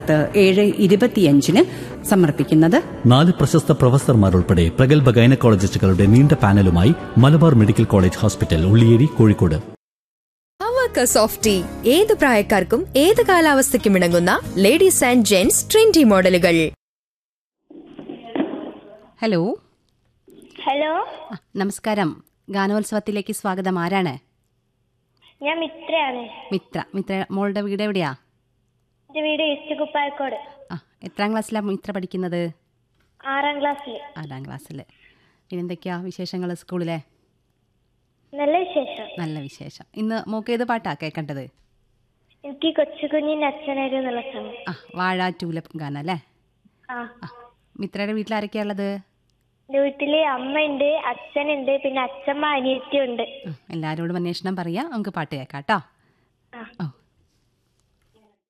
ഏഴ് ഇരുപത്തിയഞ്ചിന് സമർപ്പിക്കുന്നത് നാല് പ്രശസ്ത പ്രൊഫസർമാർ ഉൾപ്പെടെ പ്രഗത്ഭ ഗൈനക്കോളജിസ്റ്റുകളുടെ നീണ്ട പാനലുമായി Malabar medical college hospital Ulliyeri Kozhikode അവക്ക സോഫ്റ്റ് ടീ ഏത് പ്രായക്കാർക്കും ഏത് കാലാവസ്ഥയ്ക്കും ഇണങ്ങുന്ന ലേഡീസ് ആൻഡ് ജെന്റ്സ് ട്രെൻഡി മോഡലുകൾ ഹലോ ഹലോ ആ, നമസ്കാരം ഗാനോത്സവത്തിലേക്ക് സ്വാഗതം ആരാണ് ഞാൻ മിത്രയാണ് മിത്ര മിത്ര മോളുടെ വീട് എവിടെയാ എൻ്റെ വീട് ഈസ്റ്റ് കുപ്പായക്കോട് ആ എത്രാം ക്ലാസ്സിലാണ് മിത്ര പഠിക്കുന്നത് ആറാം ക്ലാസ്സിൽ ആറാം ക്ലാസ്സിൽ പിന്നെ എന്തൊക്കെയാ വിശേഷങ്ങൾ സ്കൂളിലെ നല്ല വിശേഷം നല്ല വിശേഷം ഇന്ന് മോക്ക് ഏത് പാട്ടാ കേൾക്കേണ്ടത് എനിക്ക് കൊച്ചു കുഞ്ഞിൻ്റെ അച്ഛനൊരു എന്നുള്ള സമയം ആ വാഴ ടൂലപ്പ് ഗാനം അല്ലേ ആ ആ മിത്രയുടെ വീട്ടിൽ ആരൊക്കെയാ ഉള്ളത് എൻ്റെ വീട്ടിൽ അമ്മയുണ്ട് അച്ഛനുണ്ട് പിന്നെ അച്ഛമ്മ അനിയത്തിയുണ്ട് ഉം, എല്ലാവരോടും അന്വേഷണം പറയാം നമുക്ക് പാട്ട് കേൾക്കാം കേട്ടോ ആ ഓ